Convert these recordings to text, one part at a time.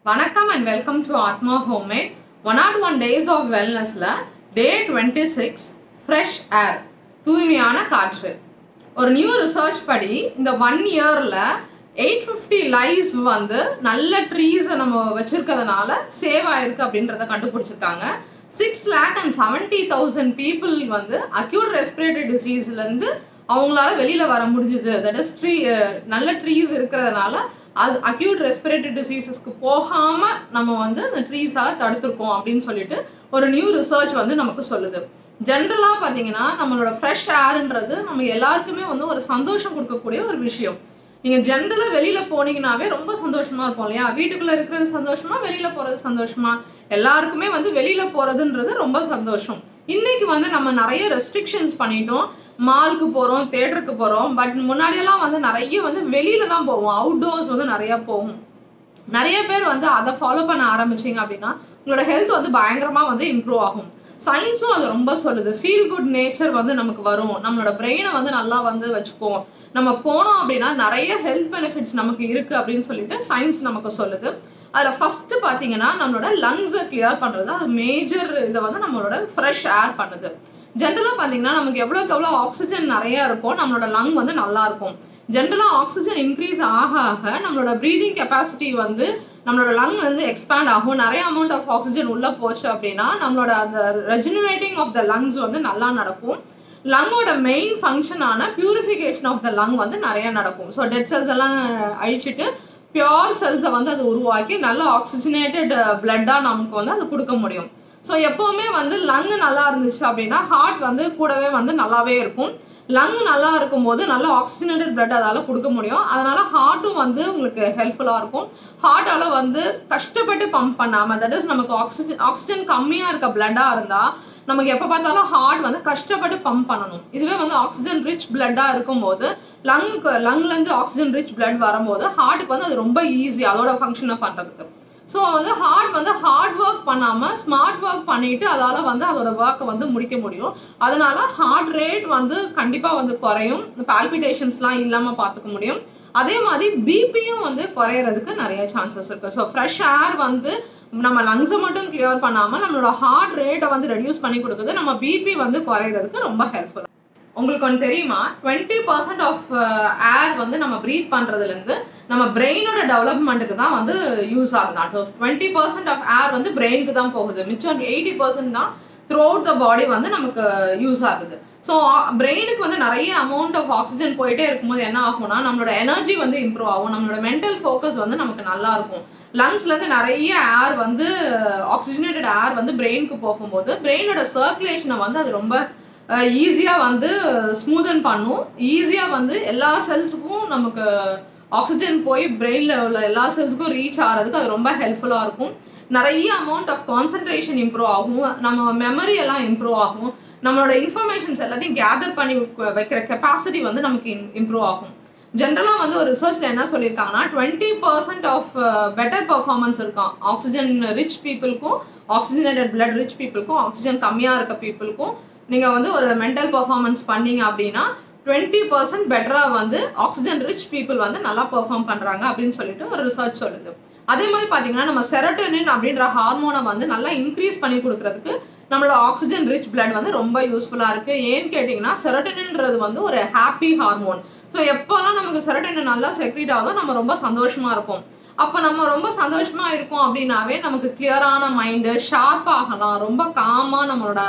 வணக்கம் and welcome to Aathma homemade one naught one days of வெல்னஸில் day twenty six fresh air தூய்மையான காற்று ஒரு நியூ ரிசர்ச் படி இந்த ஒன் இயரில் எயிட் ஃபிஃப்டி லைஸ் வந்து நல்ல ட்ரீஸை நம்ம வச்சிருக்கிறதுனால சேவ் ஆயிருக்கு அப்படின்றத கண்டுபிடிச்சிருக்காங்க six lakh and seventy thousand people வந்து அக்யூட் ரெஸ்பிரேட்டரி டிசீஸ்லேருந்து அவங்களால வெளியில் வர முடிஞ்சுது தட் இஸ் ட்ரீ நல்ல ட்ரீஸ் இருக்கிறதுனால அது அக்யூட் ரெஸ்பிரேட்டரி டிசீசஸ்க்கு போகாமல் நம்ம வந்து இந்த ட்ரீஸால் தடுத்துருக்கோம் அப்படின்னு சொல்லிட்டு ஒரு நியூ ரிசர்ச் வந்து நமக்கு சொல்லுது ஜென்ரலாக பார்த்தீங்கன்னா நம்மளோட ஃப்ரெஷ் ஏர்ன்றது நம்ம எல்லாருக்குமே வந்து ஒரு சந்தோஷம் கொடுக்கக்கூடிய ஒரு விஷயம் நீங்கள் ஜென்ரலாக வெளியில் போனீங்கன்னாவே ரொம்ப சந்தோஷமாக இருப்போம் இல்லையா வீட்டுக்குள்ளே இருக்கிறது சந்தோஷமா வெளியில் போகிறது சந்தோஷமா எல்லாருக்குமே வந்து வெளியில் போகிறதுன்றது ரொம்ப சந்தோஷம் இன்னைக்கு வந்து நம்ம நிறைய ரெஸ்ட்ரிக்ஷன்ஸ் பண்ணிட்டோம் மாலுக்கு போகிறோம் தேட்டருக்கு போகிறோம் பட் முன்னாடியெல்லாம் வந்து நிறைய வந்து வெளியில தான் போவோம் அவுட்டோர்ஸ் வந்து நிறைய போகும் நிறைய பேர் வந்து அதை ஃபாலோ பண்ண ஆரம்பிச்சிங்க அப்படின்னா உங்களோட ஹெல்த் வந்து பயங்கரமாக வந்து இம்ப்ரூவ் ஆகும் சயின்ஸும் அது ரொம்ப சொல்லுது ஃபீல் குட் நேச்சர் வந்து நமக்கு வரும் நம்மளோட பிரெயினை வந்து நல்லா வந்து வச்சுக்குவோம் நம்ம போனோம் அப்படின்னா நிறைய ஹெல்த் பெனிஃபிட்ஸ் நமக்கு இருக்கு அப்படின்னு சொல்லிட்டு சயின்ஸ் நமக்கு சொல்லுது அதில் ஃபர்ஸ்ட் பார்த்தீங்கன்னா நம்மளோட லங்ஸை கிளியர் பண்ணுறது அது மேஜர் இதை வந்து நம்மளோட ஃப்ரெஷ் ஏர் பண்ணுது ஜென்ரலாக பார்த்தீங்கன்னா நமக்கு எவ்வளோக்கு எவ்வளோ ஆக்சிஜன் நிறைய இருக்கும் நம்மளோட லங் வந்து நல்லா இருக்கும் ஜென்ரலாக ஆக்சிஜன் இன்க்ரீஸ் ஆக ஆக நம்மளோட ப்ரீதிங் கெப்பாசிட்டி வந்து நம்மளோட லங் வந்து எக்ஸ்பேண்ட் ஆகும் நிறைய அமௌண்ட் ஆஃப் ஆக்சிஜன் உள்ளே போச்சு அப்படின்னா நம்மளோட அந்த ரெஜினரேட்டிங் ஆஃப் த லங்ஸ் வந்து நல்லா நடக்கும் லங்கோட மெயின் ஃபங்க்ஷனான பியூரிஃபிகேஷன் ஆஃப் த லங் வந்து நிறைய நடக்கும் ஸோ டெட் செல்ஸ் எல்லாம் அழிச்சிட்டு பியோர் செல்ஸை வந்து அது உருவாக்கி நல்ல ஆக்சிஜனேட்டட் பிளட்டாக நமக்கு வந்து அது கொடுக்க முடியும் ஸோ எப்போவுமே வந்து லங் நல்லா இருந்துச்சு அப்படின்னா ஹார்ட் வந்து கூடவே வந்து நல்லாவே இருக்கும் லங் நல்லா இருக்கும் போது நல்ல ஆக்சிஜனேட்டட் பிளட் அதால் கொடுக்க முடியும் அதனால ஹார்ட்டும் வந்து உங்களுக்கு ஹெல்ப்ஃபுல்லாக இருக்கும் ஹார்ட்டால் வந்து கஷ்டப்பட்டு பம்ப் பண்ணாமல் தட் இஸ் நமக்கு ஆக்சிஜன் ஆக்சிஜன் கம்மியாக இருக்க பிளட்டாக இருந்தால் நமக்கு எப்போ பார்த்தாலும் ஹார்ட் வந்து கஷ்டப்பட்டு பம்ப் பண்ணணும் இதுவே வந்து ஆக்சிஜன் ரிச் பிளட்டாக இருக்கும்போது லங்குக்கு லங்லேருந்து ஆக்சிஜன் ரிச் பிளட் வரும்போது ஹார்ட்டுக்கு வந்து அது ரொம்ப ஈஸி அதோட ஃபங்க்ஷனை பண்ணுறதுக்கு ஸோ வந்து ஹார்ட் வந்து ஹார்ட் ஒர்க் பண்ணாமல் ஸ்மார்ட் ஒர்க் பண்ணிட்டு அதால் வந்து அதோட ஒர்க்கை வந்து முடிக்க முடியும் அதனால ஹார்ட் ரேட் வந்து கண்டிப்பாக வந்து குறையும் பால்பிடேஷன்ஸ்லாம் இல்லாமல் பார்த்துக்க முடியும் அதே மாதிரி பிபியும் வந்து குறையிறதுக்கு நிறைய சான்சஸ் இருக்குது ஸோ ஃப்ரெஷ் ஏர் வந்து நம்ம லங்ஸை மட்டும் கிளியர் பண்ணாமல் நம்மளோட ஹார்ட் ரேட்டை வந்து ரெடியூஸ் பண்ணி கொடுக்குது நம்ம பிபி வந்து குறையிறதுக்கு ரொம்ப ஹெல்ப்ஃபுல் உங்களுக்கு ஒன்று தெரியுமா டுவெண்ட்டி பர்சன்ட் ஆஃப் ஏர் வந்து நம்ம ப்ரீத் பண்ணுறதுலேருந்து நம்ம பிரெயினோட டெவலப்மெண்ட்டுக்கு தான் வந்து யூஸ் ஆகுதான் so twenty percent of air வந்து பிரெயினுக்கு தான் போகுது மிச்சம் எயிட்டி பர்சன்ட் தான் த்ரூ அவுட் த பாடி வந்து நமக்கு யூஸ் ஆகுது ஸோ பிரெயினுக்கு வந்து நிறைய அமௌண்ட் ஆஃப் ஆக்சிஜன் போயிட்டே இருக்கும்போது என்ன ஆகும்னா நம்மளோட எனர்ஜி வந்து இம்ப்ரூவ் ஆகும் நம்மளோட மென்டல் ஃபோக்கஸ் வந்து நமக்கு நல்லா இருக்கும் லங்ஸ்லேருந்து நிறைய ஏர் வந்து ஆக்சிஜனேட்டட் ஏர் வந்து பிரெயினுக்கு போகும்போது பிரெயினோட சர்க்குலேஷனை வந்து அது ரொம்ப ஈஸியாக வந்து ஸ்மூதன் பண்ணும் ஈஸியாக வந்து எல்லா செல்ஸுக்கும் நமக்கு ஆக்சிஜன் போய் பிரெயினில் உள்ள எல்லா செல்ஸுக்கும் ரீச் ஆகிறதுக்கு அது ரொம்ப ஹெல்ப்ஃபுல்லாக இருக்கும் நிறைய அமௌண்ட் ஆஃப் கான்சன்ட்ரேஷன் இம்ப்ரூவ் ஆகும் நம்ம மெமரி எல்லாம் இம்ப்ரூவ் ஆகும் நம்மளோட இன்ஃபர்மேஷன்ஸ் எல்லாத்தையும் கேதர் பண்ணி வைக்கிற கெப்பாசிட்டி வந்து நமக்கு இம்ப்ரூவ் ஆகும் ஜென்ரலாக வந்து ஒரு ரிசர்ச்சில் என்ன சொல்லியிருக்காங்கன்னா twenty percent of better performance இருக்கான் ஆக்சிஜன் ரிச் பீப்புளுக்கும் ஆக்சிஜனேட்டட் பிளட் ரிச் பீப்புளுக்கும் ஆக்சிஜன் கம்மியாக இருக்க பீப்புளுக்கும் நீங்கள் வந்து ஒரு மென்டல் பர்ஃபார்மன்ஸ் பண்ணீங்க அப்படின்னா டுவெண்ட்டி பர்சன்ட் பெட்டராக வந்து ஆக்சிஜன் ரிச் பீப்புள் வந்து நல்லா பெர்ஃபார்ம் பண்ணுறாங்க அப்படின்னு சொல்லிட்டு ஒரு ரிசர்ச் சொல்லுது அதே மாதிரி பார்த்தீங்கன்னா நம்ம செரட்டனின் அப்படின்ற ஹார்மோனை வந்து நல்லா இன்க்ரீஸ் பண்ணி கொடுக்கறதுக்கு நம்மளோட ஆக்சிஜன் ரிச் பிளட் வந்து ரொம்ப யூஸ்ஃபுல்லாக இருக்குது ஏன்னு கேட்டிங்கன்னா செரட்டனின்றது வந்து ஒரு ஹாப்பி ஹார்மோன் ஸோ எப்போல்லாம் நமக்கு செரட்டனின் நல்லா செக்ரீட் ஆகுதோ நம்ம ரொம்ப சந்தோஷமாக இருப்போம் அப்போ நம்ம ரொம்ப சந்தோஷமாக இருக்கோம் அப்படின்னாவே நமக்கு கிளியரான மைண்டு ஷார்ப் ஆகலாம் ரொம்ப காமாக நம்மளோட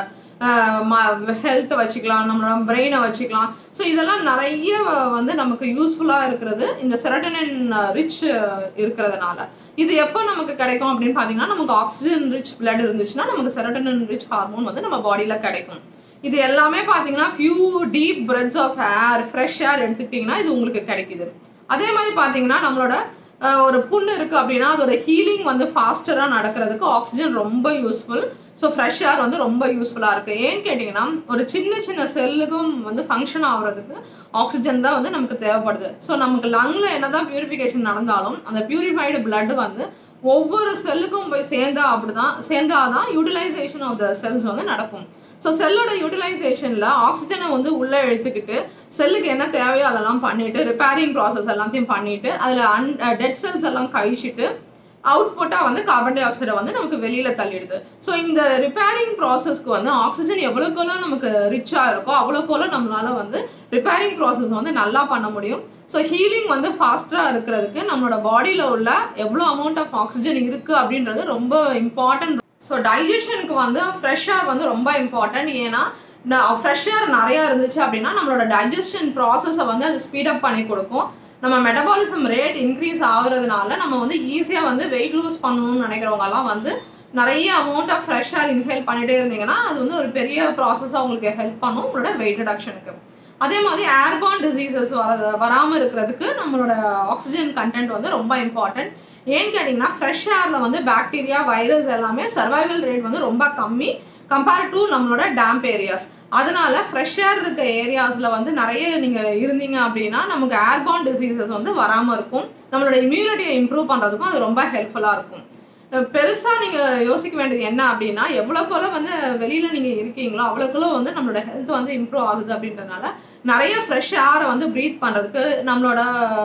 ஹெல்த்தை வச்சுக்கலாம் நம்மளோட பிரெயினை வச்சுக்கலாம் ஸோ இதெல்லாம் நிறைய வந்து நமக்கு யூஸ்ஃபுல்லாக இருக்கிறது இந்த செரட்டனின் ரிச் இருக்கிறதுனால இது எப்போ நமக்கு கிடைக்கும் அப்படின்னு பார்த்தீங்கன்னா நமக்கு ஆக்சிஜன் ரிச் பிளட் இருந்துச்சுன்னா நமக்கு செரட்டனின் ரிச் ஹார்மோன் வந்து நம்ம பாடியில் கிடைக்கும் இது எல்லாமே பார்த்தீங்கன்னா few deep breaths of air fresh air எடுத்துக்கிட்டிங்கன்னா இது உங்களுக்கு கிடைக்குது அதே மாதிரி பார்த்தீங்கன்னா நம்மளோட ஒரு புண்ணு இருக்குது அப்படின்னா அதோட ஹீலிங் வந்து ஃபாஸ்டராக நடக்கிறதுக்கு ஆக்சிஜன் ரொம்ப யூஸ்ஃபுல் ஸோ ஃப்ரெஷ் ஏர் வந்து ரொம்ப யூஸ்ஃபுல்லாக இருக்குது ஏன்னு கேட்டிங்கன்னா ஒரு சின்ன சின்ன செல்லுக்கும் வந்து ஃபங்க்ஷன் ஆகுறதுக்கு ஆக்சிஜன் தான் வந்து நமக்கு தேவைப்படுது ஸோ நமக்கு லங்கில் என்ன தான் பியூரிஃபிகேஷன் நடந்தாலும் அந்த பியூரிஃபைடு பிளட் வந்து ஒவ்வொரு செல்லுக்கும் போய் சேர்ந்தா அப்படிதான் சேர்ந்தாதான் யூட்டிலைசேஷன் ஆஃப் த செல்ஸ் வந்து நடக்கும் ஸோ செல்லோட யூட்டிலைசேஷனில் ஆக்சிஜனை வந்து உள்ளே இழுத்துக்கிட்டு செல்லுக்கு என்ன தேவையோ அதெல்லாம் பண்ணிட்டு ரிப்பேரிங் ப்ராசஸ் எல்லாத்தையும் பண்ணிட்டு அதில் அன் டெட் செல்ஸ் எல்லாம் கழிச்சிட்டு அவுட்புட்டாக வந்து கார்பன் டை ஆக்சைடை வந்து நமக்கு வெளியில் தள்ளிடுது ஸோ இந்த ரிப்பேரிங் ப்ராசஸ்க்கு வந்து ஆக்சிஜன் எவ்வளோக்கெல்லாம் நமக்கு ரிச்சாக இருக்கோ அவ்வளோக்கோல நம்மளால வந்து ரிப்பேரிங் ப்ராசஸ் வந்து நல்லா பண்ண முடியும் ஸோ ஹீலிங் வந்து ஃபாஸ்ட்டாக இருக்கிறதுக்கு நம்மளோட பாடியில் உள்ள எவ்வளோ அமௌண்ட் ஆஃப் ஆக்சிஜன் இருக்குது அப்படின்றது ரொம்ப இம்பார்ட்டன்ட் ஸோ டைஜஷனுக்கு வந்து ஃப்ரெஷ் ஏர் வந்து ரொம்ப இம்பார்ட்டன்ட் ஏன்னா ஃப்ரெஷ் ஏர் நிறையா இருந்துச்சு அப்படின்னா நம்மளோட டைஜஷன் ப்ராசஸை வந்து அது ஸ்பீடப் பண்ணி கொடுக்கும் நம்ம மெட்டபாலிசம் ரேட் இன்க்ரீஸ் ஆகுறதுனால நம்ம வந்து ஈஸியாக வந்து வெயிட் லூஸ் பண்ணணும்னு நினைக்கிறவங்கலாம் வந்து நிறைய amount of fresh air inhale பண்ணிட்டே இருந்தீங்கன்னா அது வந்து ஒரு பெரிய ப்ராசஸாக உங்களுக்கு ஹெல்ப் பண்ணும் உங்களோட வெயிட் ரிடக்ஷனுக்கு அதே மாதிரி ஏர்பான் டிசீசஸ் வர வராமல் இருக்கிறதுக்கு நம்மளோட ஆக்சிஜன் கண்டென்ட் வந்து ரொம்ப இம்பார்ட்டன்ட் ஏன்னு கேட்டிங்கன்னா ஃப்ரெஷ் ஏரில் வந்து பாக்டீரியா வைரஸ் எல்லாமே சர்வைவல் ரேட் வந்து ரொம்ப கம்மி கம்பேர் டு நம்மளோட டேம்ப் ஏரியாஸ் அதனால ஃப்ரெஷ் ஏர் இருக்க ஏரியாஸில் வந்து நிறைய நீங்கள் இருந்தீங்க அப்படின்னா நமக்கு ஏர்பான் டிசீசஸ் வந்து வராமல் இருக்கும் நம்மளோட இம்யூனிட்டியை இம்ப்ரூவ் பண்ணுறதுக்கும் அது ரொம்ப ஹெல்ப்ஃபுல்லாக இருக்கும் பெருசாக நீங்கள் யோசிக்க வேண்டியது என்ன அப்படின்னா எவ்வளோக்கெவ்வளோ வந்து வெளியில் நீங்கள் இருக்கீங்களோ அவ்வளோக்கெவ்வளோ வந்து நம்மளோட ஹெல்த் வந்து இம்ப்ரூவ் ஆகுது அப்படின்றனால நிறைய ஃப்ரெஷ் ஏரை வந்து ப்ரீத் பண்ணுறதுக்கு நம்மளோட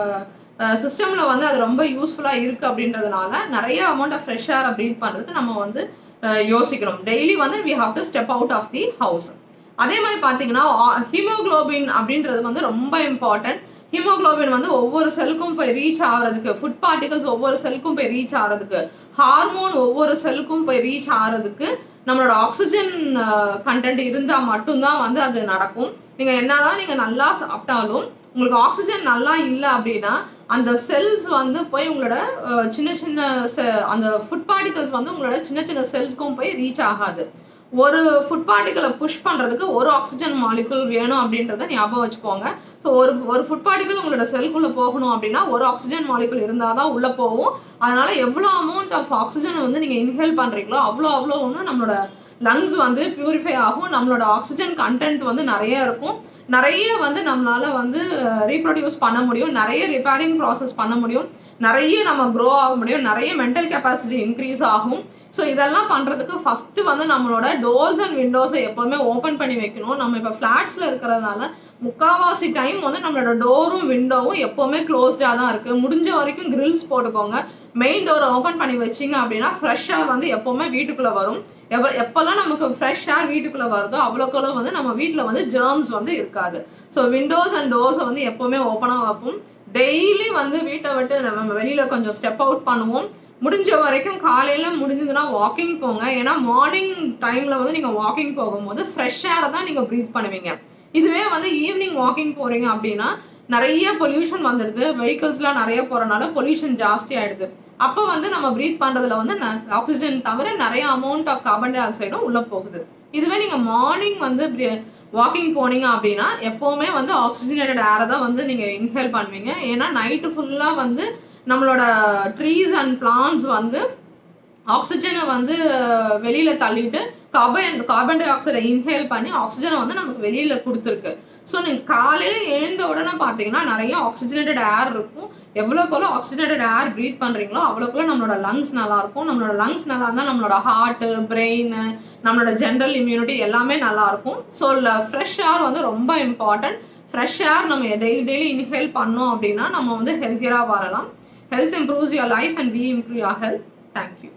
சிஸ்டமில் வந்து அது ரொம்ப யூஸ்ஃபுல்லாக இருக்குது அப்படின்றதுனால நிறைய அமௌண்ட் ஆஃப் ஃப்ரெஷ் ஏரை ப்ரீத் பண்ணுறதுக்கு நம்ம வந்து யோசிக்கிறோம் டெய்லி வந்து we have to step out of the house அதே மாதிரி பார்த்தீங்கன்னா ஹீமோக்ளோபின் அப்படின்றது வந்து ரொம்ப இம்பார்ட்டன்ட் ஹீமோக்ளோபின் வந்து ஒவ்வொரு செல்லுக்கும் போய் ரீச் ஆகிறதுக்கு ஃபுட் பார்ட்டிகல்ஸ் ஒவ்வொரு செல்லுக்கும் போய் ரீச் ஆகிறதுக்கு ஹார்மோன் ஒவ்வொரு செல்லுக்கும் போய் ரீச் ஆகிறதுக்கு நம்மளோட ஆக்சிஜன் கண்டென்ட் இருந்தால் மட்டும்தான் வந்து அது நடக்கும் நீங்கள் என்னதான் நீங்கள் நல்லா சாப்பிட்டாலும் உங்களுக்கு ஆக்சிஜன் நல்லா இல்லை அப்படின்னா அந்த செல்ஸ் வந்து போய் உங்களோட சின்ன சின்ன அந்த ஃபுட் பார்ட்டிகல்ஸ் வந்து உங்களோட சின்ன சின்ன செல்ஸ்க்கும் போய் ரீச் ஆகாது ஒரு ஃபுட் பார்ட்டிகளை புஷ் பண்ணுறதுக்கு ஒரு ஆக்சிஜன் மாலிகுல் வேணும் அப்படின்றத ஞாபகம் வச்சுக்கோங்க ஸோ ஒரு ஒரு ஃபுட் பார்ட்டிகல் உங்களோட செல்குள்ளே போகணும் அப்படின்னா ஒரு ஆக்சிஜன் மாலிகுல் இருந்தால் தான் உள்ளே போகும் அதனால் எவ்வளோ அமௌண்ட் ஆஃப் ஆக்சிஜன் வந்து நீங்கள் இன்ஹேல் பண்ணுறீங்களோ அவ்வளோ அவ்வளோ ஒன்று நம்மளோட லங்ஸ் வந்து பியூரிஃபை ஆகும் நம்மளோட ஆக்சிஜன் கண்டென்ட் வந்து நிறைய இருக்கும் நிறைய வந்து நம்மளால வந்து ரீப்ரொடியூஸ் பண்ண முடியும் நிறைய ரிப்பேரிங் ப்ராசஸ் பண்ண முடியும் நிறைய நம்ம க்ரோ ஆக முடியும் நிறைய மென்டல் கெப்பாசிட்டி இன்க்ரீஸ் ஆகும் ஸோ இதெல்லாம் பண்ணுறதுக்கு ஃபஸ்ட்டு வந்து நம்மளோட டோர்ஸ் அண்ட் விண்டோஸை எப்போவுமே ஓப்பன் பண்ணி வைக்கணும் நம்ம இப்போ ஃப்ளாட்ஸில் இருக்கிறதுனால முக்கால்வாசி டைம் வந்து நம்மளோட டோரும் விண்டோவும் எப்போவுமே க்ளோஸ்டாக தான் இருக்குது முடிஞ்ச வரைக்கும் கிரில்ஸ் போட்டுக்கோங்க மெயின் டோரை ஓப்பன் பண்ணி வச்சிங்க அப்படின்னா ஃப்ரெஷ் ஏர் வந்து எப்போவுமே வீட்டுக்குள்ளே வரும் எப்போ எப்போல்லாம் நமக்கு ஃப்ரெஷ் ஏர் வீட்டுக்குள்ளே வருதோ அவ்வளோக்குள்ள வந்து நம்ம வீட்டில் வந்து ஜேர்ம்ஸ் வந்து இருக்காது ஸோ விண்டோஸ் அண்ட் டோர்ஸை வந்து எப்போவுமே ஓப்பனாக வைப்போம் டெய்லி வந்து வீட்டை விட்டு நம்ம வெளியில் கொஞ்சம் ஸ்டெப் அவுட் பண்ணுவோம் முடிஞ்ச வரைக்கும் காலையில் முடிஞ்சதுன்னா வாக்கிங் போங்க ஏன்னா மார்னிங் டைமில் வந்து நீங்கள் வாக்கிங் போகும்போது ஃப்ரெஷ் ஏரை தான் நீங்கள் ப்ரீத் பண்ணுவீங்க இதுவே வந்து ஈவினிங் வாக்கிங் போகிறீங்க அப்படின்னா நிறைய பொல்யூஷன் வந்துடுது வெஹிக்கிள்ஸ்லாம் நிறைய போகிறனால பொல்யூஷன் ஜாஸ்தி ஆகிடுது அப்போ வந்து நம்ம ப்ரீத் பண்ணுறதுல வந்து ஆக்சிஜன் தவிர நிறைய அமௌண்ட் ஆஃப் கார்பன் டை ஆக்சைடும் உள்ளே போகுது இதுவே நீங்கள் மார்னிங் வந்து வாக்கிங் போனீங்க அப்படின்னா எப்போவுமே வந்து ஆக்சிஜனேட்டட் ஏரை தான் வந்து நீங்கள் இன்ஹேல் பண்ணுவீங்க ஏன்னா நைட்டு ஃபுல்லாக வந்து நம்மளோட ட்ரீஸ் அண்ட் பிளான்ஸ் வந்து ஆக்சிஜனை வந்து வெளியில் தள்ளிட்டு கார்பன் கார்பன் டை ஆக்சைடை இன்ஹேல் பண்ணி ஆக்சிஜனை வந்து நமக்கு வெளியில் கொடுத்துருக்கு ஸோ நீங்கள் காலையில் எழுந்த உடனே பார்த்தீங்கன்னா நிறைய ஆக்சிஜனேட்டட் ஏர் இருக்கும் எவ்வளோக்குள்ள ஆக்சிஜனேட்டட் ஏர் ப்ரீத் பண்ணுறீங்களோ அவ்வளோக்குள்ள நம்மளோட லங்ஸ் நல்லாயிருக்கும் நம்மளோட லங்ஸ் நல்லா இருந்தால் நம்மளோட ஹார்ட்டு பிரெயின் நம்மளோட ஜென்ரல் இம்யூனிட்டி எல்லாமே நல்லாயிருக்கும் ஸோ ஃப்ரெஷ் ஏர் வந்து ரொம்ப இம்பார்ட்டன்ட் ஃப்ரெஷ் ஏர் நம்ம டெய்லி டெய்லி இன்ஹேல் பண்ணோம் அப்படின்னா நம்ம வந்து ஹெல்த்தியராக வரலாம் health improves your life and we improve your health thank you